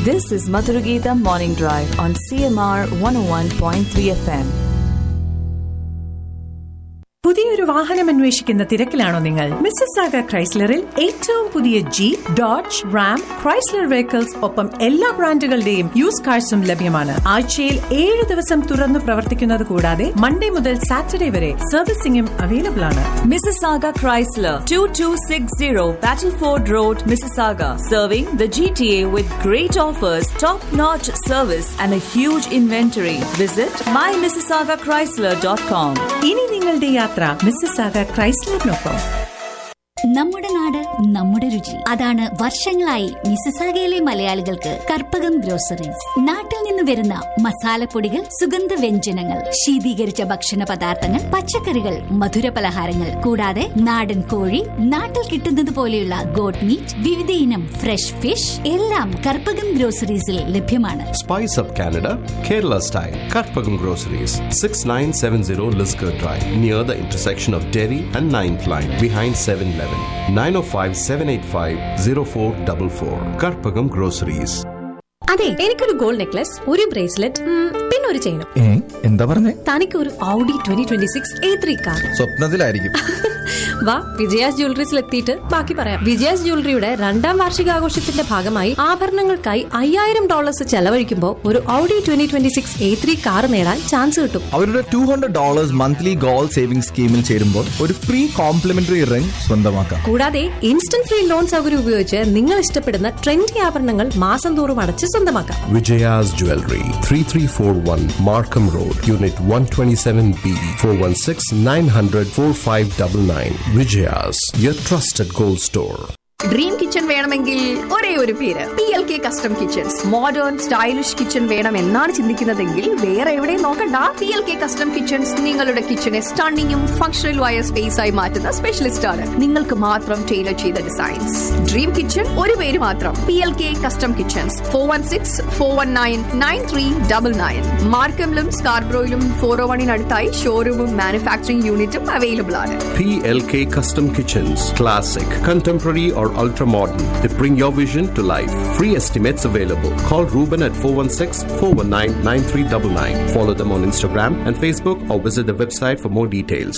This is Madhuragita Morning Drive on CMR 101.3 FM. പുതിയൊരു വാഹനം അന്വേഷിക്കുന്ന തിരക്കിലാണോ നിങ്ങൾ മിസ്സസ് ആഗ ക്രൈസ്ലറിൽ ഏറ്റവും പുതിയ Jeep Dodge Ram Chrysler vehicles ഒപ്പം എല്ലാ ബ്രാൻഡുകളുടെയും യൂസ് കാഴ്സും ലഭ്യമാണ് ആഴ്ചയിൽ ഏഴ് ദിവസം തുറന്നു പ്രവർത്തിക്കുന്നത് കൂടാതെ മൺഡേ മുതൽ സാറ്റർഡേ വരെ സർവീസിംഗും അവൈലബിൾ ആണ് Mississauga Chrysler 2260 Battleford Road, Mississauga. Serving the GTA with great offers, top-notch service and a huge inventory. Visit mymississaugachrysler.com. ഇനി നിങ്ങളുടെ യാത്ര മിസ്സസ് ആഗ ക്രൈസ്ലറിനൊപ്പം നമ്മുടെ നാട് നമ്മുടെ രുചി അതാണ് വർഷങ്ങളായി മിസസാഗയിലെ മലയാളികൾക്ക് കർപ്പകം ഗ്രോസറീസ് നാട്ടിൽ നിന്ന് വരുന്ന മസാലപ്പൊടികൾ സുഗന്ധ വ്യഞ്ജനങ്ങൾ ശീതീകരിച്ച ഭക്ഷണ പദാർത്ഥങ്ങൾ പച്ചക്കറികൾ മധുര പലഹാരങ്ങൾ കൂടാതെ നാടൻ കോഴി നാട്ടിൽ കിട്ടുന്നത് പോലെയുള്ള ഗോട്ട് മീറ്റ് വിവിധ ഇനം ഫ്രഷ് ഫിഷ് എല്ലാം കർപ്പകം ഗ്രോസറീസിൽ ലഭ്യമാണ് Spice Up Canada, Kerala style. Karpagam Groceries, 6970 Lisgar Drive, near the intersection of Derry and 9th Line, behind 7 Eleven. 905 785 0444. Karpagam Groceries. അതെ എനിക്കൊരു ഗോൾഡ് നെക്ലസ് ഒരു ബ്രേസ്ലെറ്റ് പിന്നെ ഒരു ചെയിനും ഏ എന്താ പറഞ്ഞേ തനിക്ക് ഒരു Audi twenty twenty six A three car സ്വപ്നത്തിലായിരിക്കും വാ വിജയാസ് ജ്വല്ലറീസിൽ എത്തിയിട്ട് ബാക്കി പറയാം വിജയാസ് ജ്വല്ലറിയുടെ രണ്ടാം വാർഷികാഘോഷത്തിന്റെ ഭാഗമായി ആഭരണങ്ങൾക്കായി അയ്യായിരം ഡോളേഴ്സ് ചെലവഴിക്കുമ്പോൾ ഒരു Audi twenty twenty six A three car നേടാൻ ചാൻസ് കിട്ടും അവരുടെ two hundred dollars monthly gold saving സ്കീമിൽ ചേരുമ്പോൾ ഒരു ഫ്രീ കോംപ്ലിമെന്ററി റിംഗ് സ്വന്തമാക്കാം കൂടാതെ ഇൻസ്റ്റന്റ് ഫ്രീ ലോൺ സൗകര്യം ഉപയോഗിച്ച് നിങ്ങൾ ഇഷ്ടപ്പെടുന്ന ട്രെൻഡി ആഭരണങ്ങൾ മാസം തോറും അടച്ച് സ്വന്തമാക്കാം Vijaya's Jewelry, 3341 Markham Road, Unit 127B, 416 900 4599. Vijaya's, your trusted gold store. Dream kitchen വേണമെങ്കിൽ ഒരേ ഒരു പേര് P L K custom kitchens modern stylish kitchen വേണം എന്നാണ് ചിന്തിക്കുന്നതെങ്കിൽ വേറെ എവിടെയും നോക്കണ്ട P L K custom kitchens നിങ്ങളുടെ കിച്ചണെ സ്റ്റണ്ണിങ്ങും ഫംഗ്ഷണലുമായ സ്പേസ് ആയി മാറ്റുന്ന സ്പെഷ്യലിസ്റ്റ് ആണ് നിങ്ങൾക്ക് മാത്രം ടൈലർ ചെയ്ത ഡിസൈൻസ് ഡ്രീം കിച്ചൺ ഒരു പേര് മാത്രം P L K custom kitchens four one six four one nine nine three double nine മാർക്കമിലും സ്കാർബ്രോയിലും ഫോർ ഓ വണിനടുത്തായി ഷോറൂമും മാനുഫാക്ചറിംഗ് യൂണിറ്റും അവൈലബിൾ ആണ് PLK Custom Kitchens, classic, contemporary, or ultra modern. They bring your vision to life. Free estimates available. Call Ruben at 416 419 9399. Follow them on Instagram and Facebook or visit the website for more details.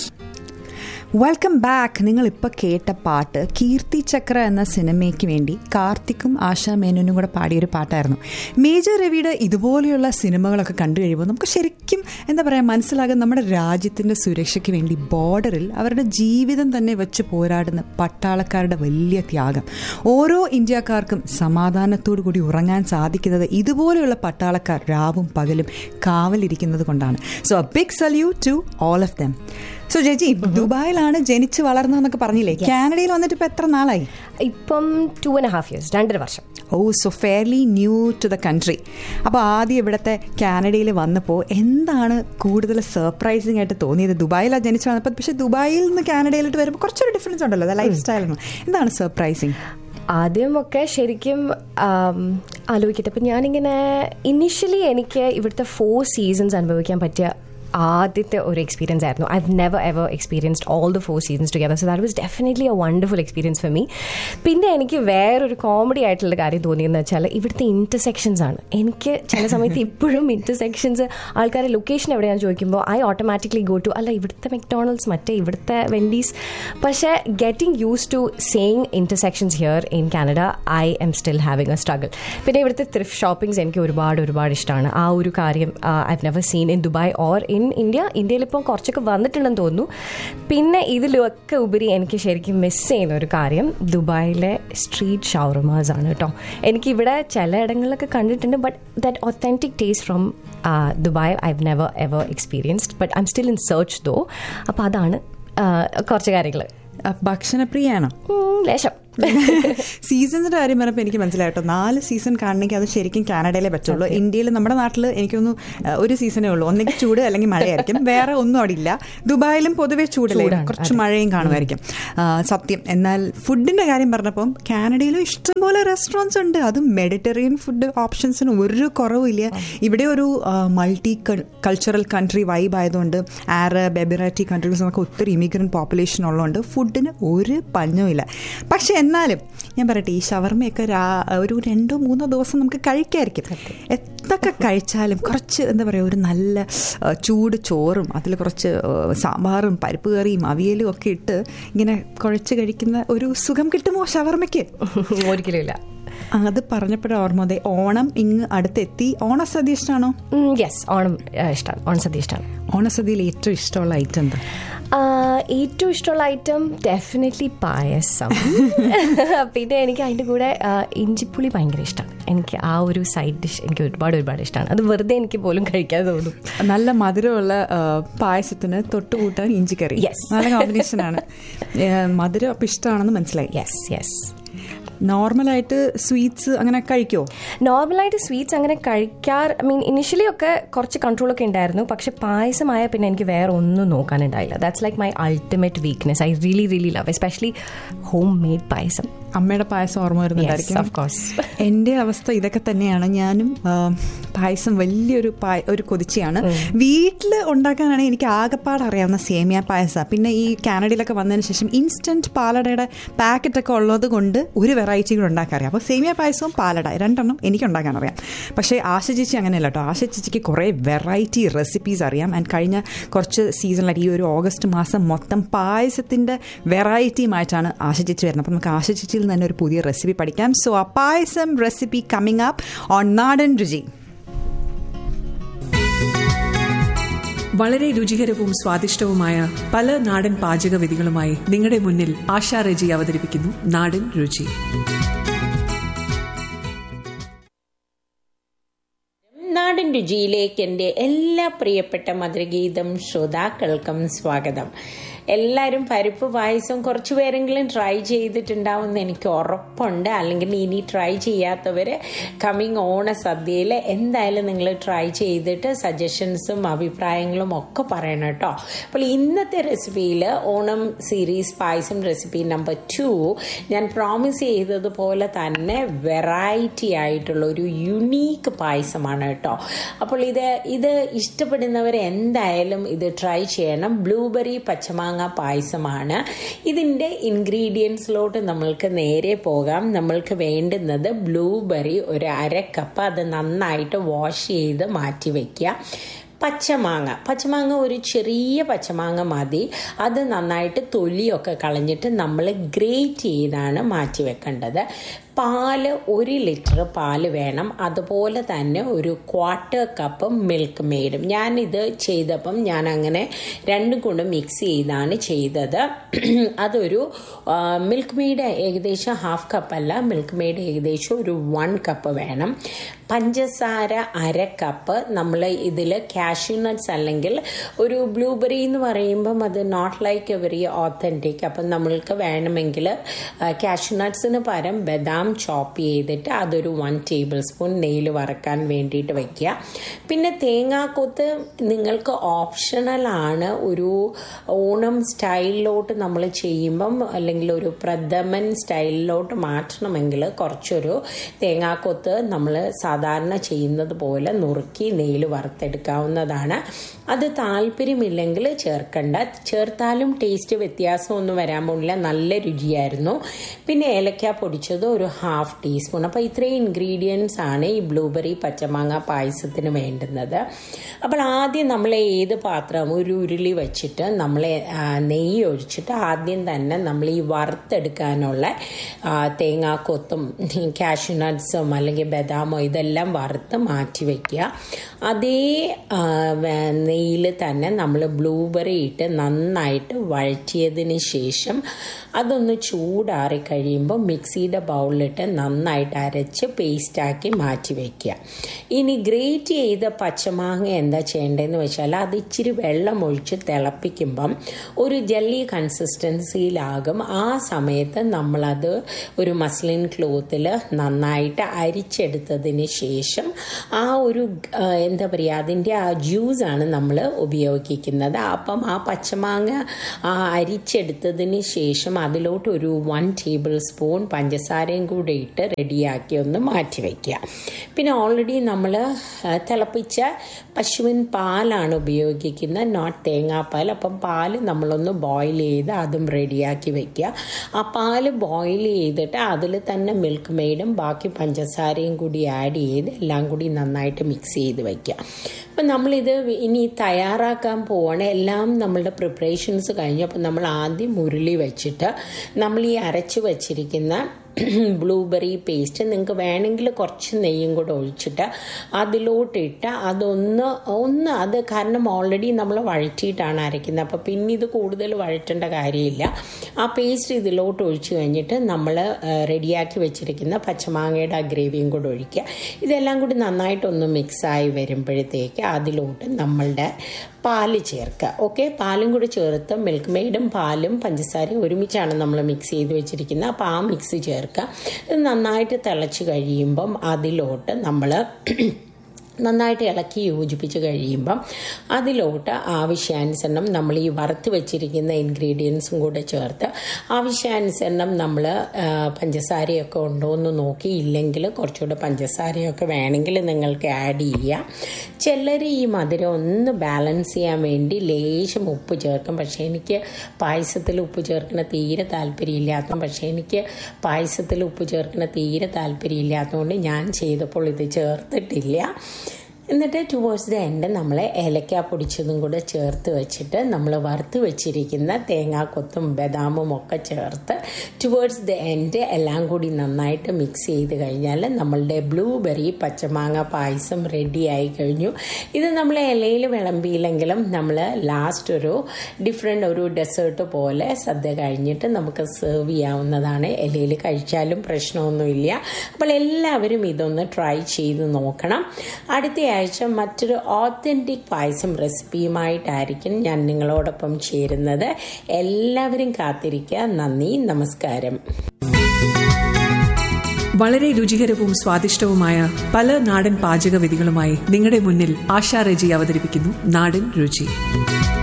Welcome back നിങ്ങൾ ഇപ്പോൾ കേട്ട പാട്ട് കീർത്തി ചക്ര എന്ന സിനിമയ്ക്ക് വേണ്ടി കാർത്തിക്കും ആശാ മേനോനും കൂടെ പാടിയൊരു പാട്ടായിരുന്നു മേജർ രവിയുടെ ഇതുപോലെയുള്ള സിനിമകളൊക്കെ കണ്ടു കഴിയുമ്പോൾ നമുക്ക് ശരിക്കും എന്താ പറയുക മനസ്സിലാകും നമ്മുടെ രാജ്യത്തിൻ്റെ സുരക്ഷയ്ക്ക് വേണ്ടി ബോർഡറിൽ അവരുടെ ജീവിതം തന്നെ വെച്ച് പോരാടുന്ന പട്ടാളക്കാരുടെ വലിയ ത്യാഗം ഓരോ ഇന്ത്യക്കാർക്കും സമാധാനത്തോടു കൂടി ഉറങ്ങാൻ സാധിക്കുന്നത് ഇതുപോലെയുള്ള പട്ടാളക്കാർ രാവും പകലും കാവലിരിക്കുന്നത് കൊണ്ടാണ് so a big salute to all of them so JG ദുബായിലാണ് ജനിച്ച് വളർന്നതെന്നൊക്കെ പറഞ്ഞില്ലേ കാനഡയിൽ വന്നിട്ട് ഇപ്പൊ എത്ര നാളായി ഇപ്പം ടു ആൻഡ് ഹാഫ് ഇയേഴ്സ് രണ്ടര വർഷം oh so fairly new to the country അപ്പോൾ ആദ്യം ഇവിടുത്തെ കാനഡയിൽ വന്നപ്പോൾ എന്താണ് കൂടുതൽ സർപ്രൈസിംഗ് ആയിട്ട് തോന്നിയത് ദുബായിലാണ് ജനിച്ചു വന്നപ്പോൾ പക്ഷേ ദുബായിൽ നിന്ന് കാനഡയിലോട്ട് വരുമ്പോൾ കുറച്ചൊരു ഡിഫറൻസ് ഉണ്ടല്ലോ ലൈഫ് സ്റ്റൈലിന് എന്താണ് സർപ്രൈസിങ് ആദ്യമൊക്കെ ശരിക്കും ആം, ആലോചിക്കട്ടെ അപ്പം ഞാനിങ്ങനെ ഇനിഷ്യലി എനിക്ക് ഇവിടുത്തെ ഫോർ സീസൺസ് അനുഭവിക്കാൻ പറ്റിയ ആദ്യത്തെ ഒരു എക്സ്പീരിയൻസ് ആയിരുന്നു I never ever experienced all the four seasons together so that was definitely a wonderful experience for me പിന്നെ എനിക്ക് വേറൊരു കോമഡി ആയിട്ടുള്ള കാര്യം തോന്നിയെന്ന് വെച്ചാൽ ഇവിടുത്തെ ഇൻ്റർസെക്ഷൻസ് ആണ് എനിക്ക് ചില സമയത്ത് ഇപ്പോഴും ഇൻ്റർസെക്ഷൻസ് ആൾക്കാരെ ലൊക്കേഷൻ എവിടെയാണെന്ന് ചോദിക്കുമ്പോൾ ഐ ഓട്ടോമാറ്റിക്കലി ഗോ ടു അല്ല ഇവിടുത്തെ മെക്ഡോണൾഡ്സ് മറ്റേ ഇവിടുത്തെ വെൻഡീസ് പക്ഷേ getting use to saying intersections here in Canada I'm still having a struggle പിന്നെ ഇവിടുത്തെ ത്രിഫ്റ്റ് ഷോപ്പിംഗ്സ് എനിക്ക് ഒരുപാട് ഒരുപാട് ഇഷ്ടമാണ് ആ ഒരു കാര്യം I never seen in Dubai or in India ഇന്ത്യയിൽ ഇപ്പം കുറച്ചൊക്കെ വന്നിട്ടുണ്ടെന്ന് തോന്നുന്നു പിന്നെ ഇതിലൊക്കെ ഉപരി എനിക്ക് ശരിക്കും മിസ് ചെയ്യുന്ന ഒരു കാര്യം ദുബായിലെ സ്ട്രീറ്റ് ഷവർമാസ് ആണ് കേട്ടോ എനിക്കിവിടെ ചിലയിടങ്ങളിലൊക്കെ കണ്ടിട്ടുണ്ട് but that authentic taste from Dubai I never ever experienced but I'm still in search though അപ്പോൾ അതാണ് ആ, കുറച്ച് കാര്യങ്ങൾ ഭക്ഷണപ്രിയാണോ ലേശം സീസൺസിന്റെ കാര്യം പറഞ്ഞപ്പോൾ എനിക്ക് മനസ്സിലായിട്ടോ നാല് സീസൺ കാണണമെങ്കിൽ അത് ശരിക്കും കാനഡയിലേ പറ്റുള്ളൂ ഇന്ത്യയിൽ നമ്മുടെ നാട്ടിൽ എനിക്കൊന്ന് ഒരു സീസണേ ഉള്ളൂ ഒന്നെങ്കിൽ ചൂട് അല്ലെങ്കിൽ മഴയായിരിക്കും വേറെ ഒന്നും അവിടെ ഇല്ല ദുബായിലും പൊതുവെ ചൂടല്ലേ കുറച്ച് മഴയും കാണുമായിരിക്കും ആ, സത്യം എന്നാൽ ഫുഡിന്റെ കാര്യം പറഞ്ഞപ്പം കാനഡയിലും ഇഷ്ടംപോലെ റെസ്റ്റോറൻറ്റ്സ് ഉണ്ട് അതും മെഡിറ്ററേനിയൻ ഫുഡ് ഓപ്ഷൻസിന് ഒരു കുറവുമില്ല ഇവിടെ ഒരു മൾട്ടി കൾച്ചറൽ കൺട്രി വൈബ് ആയതുകൊണ്ട് ആറബ് എബിറാറ്റി കൺട്രീസ് എന്നൊക്കെ ഒത്തിരി ഇമിഗ്രൻറ്റ് പോപ്പുലേഷൻ ഉള്ളതുകൊണ്ട് ഫുഡിന് ഒരു പഞ്ഞുമില്ല പക്ഷെ എന്നാലും ഞാൻ പറയട്ടെ ഈ ഷവർമയൊക്കെ രാ- ഒരു രണ്ടോ മൂന്നോ ദിവസം നമുക്ക് കഴിക്കായിരിക്കും എത്രയൊക്കെ കഴിച്ചാലും കുറച്ച് എന്താ പറയുക ഒരു നല്ല ആ, ചൂട് ചോറും അതിൽ കുറച്ച് ആ, സാമ്പാറും പരിപ്പ് കറിയും അവിയലും ഒക്കെ ഇട്ട് ഇങ്ങനെ കുഴച്ച് കഴിക്കുന്ന ഒരു സുഖം കിട്ടുമോ ഷവർമയ്ക്ക് ഒരിക്കലും ഇല്ല അത് പറഞ്ഞപ്പോഴേ ഓർമ്മ അതെ ഓണം ഇങ്ങ് അടുത്തെത്തി ഓണസദ്യ ഇഷ്ടമാണോ യെസ് ഓണം ഇഷ്ടമാണ് ഓണസദ്യ ഇഷ്ടമാണ് ഓണസദ്യയിൽ ഏറ്റവും ഇഷ്ടമുള്ള ഐറ്റം എന്താ ഏറ്റവും ഇഷ്ടമുള്ള ഐറ്റം ഡെഫിനറ്റ്ലി പായസം പിന്നെ എനിക്ക് അതിൻ്റെ കൂടെ ആ, ഇഞ്ചിപ്പുളി ഭയങ്കര ഇഷ്ടമാണ് എനിക്ക് ആ ഒരു സൈഡ് ഡിഷ് എനിക്ക് ഒരുപാട് ഒരുപാട് ഇഷ്ടമാണ് അത് വെറുതെ എനിക്ക് പോലും കഴിക്കാൻ തോന്നും നല്ല മധുരമുള്ള ആ, പായസത്തിന് തൊട്ടുകൂട്ടാൻ ഇഞ്ചിക്കറി Yes. നല്ല കോമ്പിനേഷനാണ് ഏ, മധുരം അപ്പം ഇഷ്ടമാണെന്ന് മനസ്സിലായി യെസ് യെസ് നോർമലായിട്ട് സ്വീറ്റ്സ് അങ്ങനെ കഴിക്കോ നോർമലായിട്ട് സ്വീറ്റ്സ് അങ്ങനെ കഴിക്കാർ ഐ മീൻ ഇനിഷ്യലി ഒക്കെ കുറച്ച് കൺട്രോൾ ഒക്കെ ഉണ്ടായിരുന്നു പക്ഷെ പായസമായ പിന്നെ എനിക്ക് വേറെ ഒന്നും നോക്കാനുണ്ടായില്ല that's like my ultimate weakness I really really love especially home made payasam അമ്മയുടെ പായസം ഓർമ്മ Yes, വരുന്നുണ്ടായിരിക്കും of course. എൻ്റെ അവസ്ഥ ഇതൊക്കെ തന്നെയാണ് ഞാനും ആ, പായസം വലിയൊരു പായ- ഒരു കൊതിച്ചയാണ് വീട്ടിൽ ഉണ്ടാക്കാനാണെങ്കിൽ എനിക്ക് ആകെപ്പാട് അറിയാവുന്ന സേമിയ പായസം പിന്നെ ഈ കാനഡയിലൊക്കെ വന്നതിന് ശേഷം ഇൻസ്റ്റന്റ് പാലടയുടെ പാക്കറ്റ് ഒക്കെ ഉള്ളത് കൊണ്ട് ഒരു വെറൈറ്റി കൂടെ ഉണ്ടാക്കാൻ അറിയാം അപ്പോൾ സേമിയ പായസവും പാലട രണ്ടെണ്ണം എനിക്ക് ഉണ്ടാക്കാൻ അറിയാം പക്ഷേ ആശ ചേച്ചി അങ്ങനെയല്ല കേട്ടോ ആശ ചേച്ചിക്ക് കുറേ വെറൈറ്റി റെസിപ്പീസ് അറിയാം ആൻഡ് കഴിഞ്ഞ കുറച്ച് സീസണിലായിട്ട് ഈ ഒരു ഓഗസ്റ്റ് മാസം മൊത്തം പായസത്തിൻ്റെ വെറൈറ്റിയുമായിട്ടാണ് ആശ ചേച്ചി വരുന്നത് അപ്പോൾ നമുക്ക് ആശ ചേച്ചിയിൽ നിന്ന് തന്നെ ഒരു പുതിയ റെസിപ്പി പഠിക്കാം സോ ആ payasam recipe coming up on നാടൻ രുചി വളരെ രുചികരവും സ്വാദിഷ്ടവുമായ പല നാടൻ പാചക വിധികളുമായി നിങ്ങളുടെ മുന്നിൽ ആശാ റെജി അവതരിപ്പിക്കുന്നു നാടൻ രുചി നാടൻ രുചിയിലേക്ക് എൻ്റെ എല്ലാ പ്രിയപ്പെട്ട മധുരഗീതം ശ്രോതാക്കൾക്കും സ്വാഗതം എല്ലാവരും പരിപ്പ് പായസം കുറച്ച് പേരെങ്കിലും ട്രൈ ചെയ്തിട്ടുണ്ടാവുമെന്ന് എനിക്ക് ഉറപ്പുണ്ട് അല്ലെങ്കിൽ ഇനി ട്രൈ ചെയ്യാത്തവർ കമ്മിങ് ഓണ സദ്യയിൽ എന്തായാലും നിങ്ങൾ ട്രൈ ചെയ്തിട്ട് സജഷൻസും അഭിപ്രായങ്ങളും ഒക്കെ പറയണം കേട്ടോ അപ്പോൾ ഇന്നത്തെ റെസിപ്പിയിൽ Onam series payasam recipe number two ഞാൻ പ്രോമിസ് ചെയ്തതുപോലെ തന്നെ വെറൈറ്റി ആയിട്ടുള്ള ഒരു യുണീക്ക് പായസമാണ് കേട്ടോ അപ്പോൾ ഇത് ഇത് ഇഷ്ടപ്പെടുന്നവർ എന്തായാലും ഇത് ട്രൈ ചെയ്യണം ബ്ലൂബെറി പച്ചമാങ്ങ പായസമാണ് ഇതിൻ്റെ ഇൻഗ്രീഡിയൻസിലോട്ട് നമ്മൾക്ക് നേരെ പോകാം നമ്മൾക്ക് വേണ്ടുന്നത് ബ്ലൂബെറി ഒരു അര കപ്പ് അത് നന്നായിട്ട് വാഷ് ചെയ്ത് മാറ്റി വയ്ക്കുക പച്ചമാങ്ങ പച്ചമാങ്ങ ഒരു ചെറിയ പച്ചമാങ്ങ മതി അത് നന്നായിട്ട് തൊലിയൊക്കെ കളഞ്ഞിട്ട് നമ്മൾ ഗ്രേറ്റ് ചെയ്താണ് മാറ്റി വെക്കേണ്ടത് പാല് ഒരു ലിറ്റർ പാല് വേണം അതുപോലെ തന്നെ ഒരു ക്വാർട്ടർ കപ്പ് മിൽക്ക് മെയ്ഡും ഞാനിത് ചെയ്തപ്പം ഞാൻ അങ്ങനെ രണ്ടും കൊണ്ട് മിക്സ് ചെയ്താണ് ചെയ്തത് അതൊരു മിൽക്ക് മെയ്ഡ് ഏകദേശം ഹാഫ് കപ്പ് അല്ല മിൽക്ക് മെയ്ഡ് ഏകദേശം ഒരു വൺ കപ്പ് വേണം പഞ്ചസാര അര കപ്പ് നമ്മൾ ഇതിൽ കാഷ്യൂ നട്ട്സ് അല്ലെങ്കിൽ ഒരു ബ്ലൂബെറി എന്ന് പറയുമ്പം അത് not like a very authentic appam നമ്മൾക്ക് വേണമെങ്കിൽ കാഷ്യൂ നട്ട്സിന് പകരം ബദാം ചോപ്പ് ചെയ്തിട്ട് അതൊരു വൺ ടേബിൾ സ്പൂൺ നെയ്യിൽ വറക്കാൻ വേണ്ടിയിട്ട് വയ്ക്കുക പിന്നെ തേങ്ങാക്കൊത്ത് നിങ്ങൾക്ക് ഓപ്ഷണലാണ് ഒരു ഓണം സ്റ്റൈലിലോട്ട് നമ്മൾ ചെയ്യുമ്പം അല്ലെങ്കിൽ ഒരു പ്രഥമൻ സ്റ്റൈലിലോട്ട് മാറ്റണമെങ്കിൽ കുറച്ചൊരു തേങ്ങാക്കൊത്ത് നമ്മൾ സാധാരണ ചെയ്യുന്നത് പോലെ നുറുക്കി നെയ്യിൽ വറുത്തെടുക്കാവുന്നതാണ് അത് താല്പര്യമില്ലെങ്കിൽ ചേർക്കണ്ട ചേർത്താലും ടേസ്റ്റ് വ്യത്യാസമൊന്നും വരാൻ പോണില്ല നല്ല രുചിയായിരുന്നു പിന്നെ ഏലക്ക പൊടിച്ചത് ഒരു ഹാഫ് ടീസ്പൂൺ അപ്പോൾ ഇത്രയും ഇൻഗ്രീഡിയൻസ് ആണ് ഈ ബ്ലൂബെറി പച്ചമാങ്ങ പായസത്തിന് വേണ്ടുന്നത് അപ്പോൾ ആദ്യം നമ്മൾ ഏത് പാത്രം ഒരു ഉരുളി വെച്ചിട്ട് നമ്മൾ നെയ്യ് ഒഴിച്ചിട്ട് ആദ്യം തന്നെ നമ്മൾ ഈ വറുത്തെടുക്കാനുള്ള ആ, തേങ്ങാക്കൊത്തും കാഷ്യൂ നട്ട്സും അല്ലെങ്കിൽ ബദാമോ ഇതെല്ലാം വറുത്ത് മാറ്റി വയ്ക്കുക അതേ ആ, വേ- നെയ്യിൽ തന്നെ നമ്മൾ ബ്ലൂബെറി ഇട്ട് നന്നായിട്ട് വഴറ്റിയതിന് ശേഷം അതൊന്ന് ചൂടാറി കഴിയുമ്പോൾ മിക്സിയുടെ ബൗളിലിട്ട് നന്നായിട്ട് അരച്ച് പേസ്റ്റാക്കി മാറ്റി വയ്ക്കുക ഇനി ഗ്രേറ്റ് ചെയ്ത പച്ചമാങ്ങ എന്താ ചെയ്യേണ്ടതെന്ന് വെച്ചാൽ അത് ഇച്ചിരി വെള്ളം ഒഴിച്ച് തിളപ്പിക്കുമ്പം ഒരു ജെല്ലി കൺസിസ്റ്റൻസിയിലാകും ആ സമയത്ത് നമ്മളത് ഒരു മസ്ലിൻ ക്ലോത്തിൽ നന്നായിട്ട് അരിച്ചെടുത്തതിന് ശേഷം ആ ഒരു ആ, എന്താ പറയുക അതിൻ്റെ ആ ജ്യൂസാണ് നമ്മൾ ഉപയോഗിക്കുന്നത് അപ്പം ആ പച്ചമാങ്ങ ആ അരിച്ചെടുത്തതിന് ശേഷം അതിലോട്ട് ഒരു വൺ ടേബിൾ സ്പൂൺ പഞ്ചസാരയും കൂടി കൂടെ ഇട്ട് റെഡിയാക്കി ഒന്ന് മാറ്റി വയ്ക്കുക പിന്നെ ഓൾറെഡി നമ്മൾ തിളപ്പിച്ച പശുവിൻ പാലാണ് ഉപയോഗിക്കുന്നത് നോട്ട് തേങ്ങാപ്പാൽ അപ്പം പാല് നമ്മളൊന്ന് ബോയിൽ ചെയ്ത് അതും റെഡിയാക്കി വെക്കുക ആ പാല് ബോയിൽ ചെയ്തിട്ട് അതിൽ തന്നെ മിൽക്ക് മെയ്ഡും ബാക്കി പഞ്ചസാരയും കൂടി ആഡ് ചെയ്ത് എല്ലാം കൂടി നന്നായിട്ട് മിക്സ് ചെയ്ത് വയ്ക്കുക അപ്പം നമ്മളിത് ഇനി തയ്യാറാക്കാൻ പോവാണ് എല്ലാം നമ്മളുടെ പ്രിപ്പറേഷൻസ് കഴിഞ്ഞപ്പോൾ നമ്മൾ ആദ്യം ഉരുളി വെച്ചിട്ട് നമ്മൾ ഈ അരച്ച് വച്ചിരിക്കുന്ന ബ്ലൂബെറി പേസ്റ്റ് നിങ്ങൾക്ക് വേണമെങ്കിൽ കുറച്ച് നെയ്യും കൂടെ ഒഴിച്ചിട്ട് അതിലോട്ടിട്ട് അതൊന്ന് ഒന്ന് അത് കാരണം ഓൾറെഡി നമ്മൾ വഴറ്റിയിട്ടാണ് അരയ്ക്കുന്നത് അപ്പോൾ പിന്നെ ഇത് കൂടുതൽ വഴറ്റേണ്ട കാര്യമില്ല ആ പേസ്റ്റ് ഇതിലോട്ട് ഒഴിച്ച് കഴിഞ്ഞിട്ട് നമ്മൾ റെഡിയാക്കി വെച്ചിരിക്കുന്ന പച്ചമാങ്ങയുടെ ആ ഗ്രേവിയും കൂടെ ഒഴിക്കുക ഇതെല്ലാം കൂടി നന്നായിട്ടൊന്ന് മിക്സായി വരുമ്പോഴത്തേക്ക് അതിലോട്ട് നമ്മളുടെ പാല് ചേർക്കുക ഓക്കെ പാലും കൂടി ചേർത്ത് മിൽക്ക് മെയ്ഡും പാലും പഞ്ചസാരയും ഒരുമിച്ചാണ് നമ്മൾ മിക്സ് ചെയ്ത് വെച്ചിരിക്കുന്നത് അപ്പോൾ ആ മിക്സ് ചേർക്കുക ഇത് നന്നായിട്ട് തിളച്ച് കഴിയുമ്പം അതിലോട്ട് നമ്മൾ നന്നായിട്ട് ഇളക്കി യോജിപ്പിച്ച് കഴിയുമ്പം അതിലോട്ട് ആവശ്യാനുസരണം നമ്മൾ ഈ വറുത്ത് വെച്ചിരിക്കുന്ന ഇൻഗ്രീഡിയൻസും കൂടെ ചേർത്ത് ആവശ്യാനുസരണം നമ്മൾ പഞ്ചസാരയൊക്കെ ഉണ്ടോ എന്ന് നോക്കി ഇല്ലെങ്കിൽ കുറച്ചുകൂടെ പഞ്ചസാരയൊക്കെ വേണമെങ്കിൽ നിങ്ങൾക്ക് ആഡ് ചെയ്യാം ചിലർ ഈ മധുരം ഒന്ന് ബാലൻസ് ചെയ്യാൻ വേണ്ടി ലേശം ഉപ്പ് ചേർക്കും പക്ഷേ എനിക്ക് പായസത്തിൽ ഉപ്പ് ചേർക്കുന്ന തീരെ താല്പര്യമില്ലാത്ത പക്ഷേ എനിക്ക് പായസത്തിൽ ഉപ്പ് ചേർക്കുന്ന തീരെ താല്പര്യമില്ലാത്തതുകൊണ്ട് ഞാൻ ചെയ്തപ്പോൾ ഇത് ചേർത്തിട്ടില്ല എന്നിട്ട് ടുവേഴ്സ് ദ എൻഡ് നമ്മൾ ഏലക്ക പൊടിച്ചതും കൂടെ ചേർത്ത് വെച്ചിട്ട് നമ്മൾ വറുത്ത് വെച്ചിരിക്കുന്ന തേങ്ങാക്കൊത്തും ബദാമും ഒക്കെ ചേർത്ത് ടുവേഴ്സ് ദ എൻഡ് എല്ലാം കൂടി നന്നായിട്ട് മിക്സ് ചെയ്ത് കഴിഞ്ഞാൽ നമ്മളുടെ ബ്ലൂബെറി പച്ചമാങ്ങ പായസം റെഡി ആയി കഴിഞ്ഞു ഇത് നമ്മൾ ഇലയിൽ വിളമ്പിയില്ലെങ്കിലും നമ്മൾ ലാസ്റ്റ് ഒരു ഡിഫറെൻ്റ് ഒരു ഡെസേർട്ട് പോലെ സദ്യ കഴിഞ്ഞിട്ട് നമുക്ക് സെർവ് ചെയ്യാവുന്നതാണ് ഇലയിൽ കഴിച്ചാലും പ്രശ്നമൊന്നുമില്ല അപ്പോൾ എല്ലാവരും ഇതൊന്ന് ട്രൈ ചെയ്ത് നോക്കണം അടുത്ത ആഴ്ച മറ്റൊരു ഓത്തൻറ്റിക് പായസം റെസിപ്പിയുമായിട്ടായിരിക്കും ഞാൻ നിങ്ങളോടൊപ്പം ചേരുന്നത് എല്ലാവരും കാത്തിരിക്കുക നന്ദി നമസ്കാരം വളരെ രുചികരവും സ്വാദിഷ്ടവുമായ പല നാടൻ പാചക വിധികളുമായി നിങ്ങളുടെ മുന്നിൽ ആശാ റെജി അവതരിപ്പിക്കുന്നു നാടൻ രുചി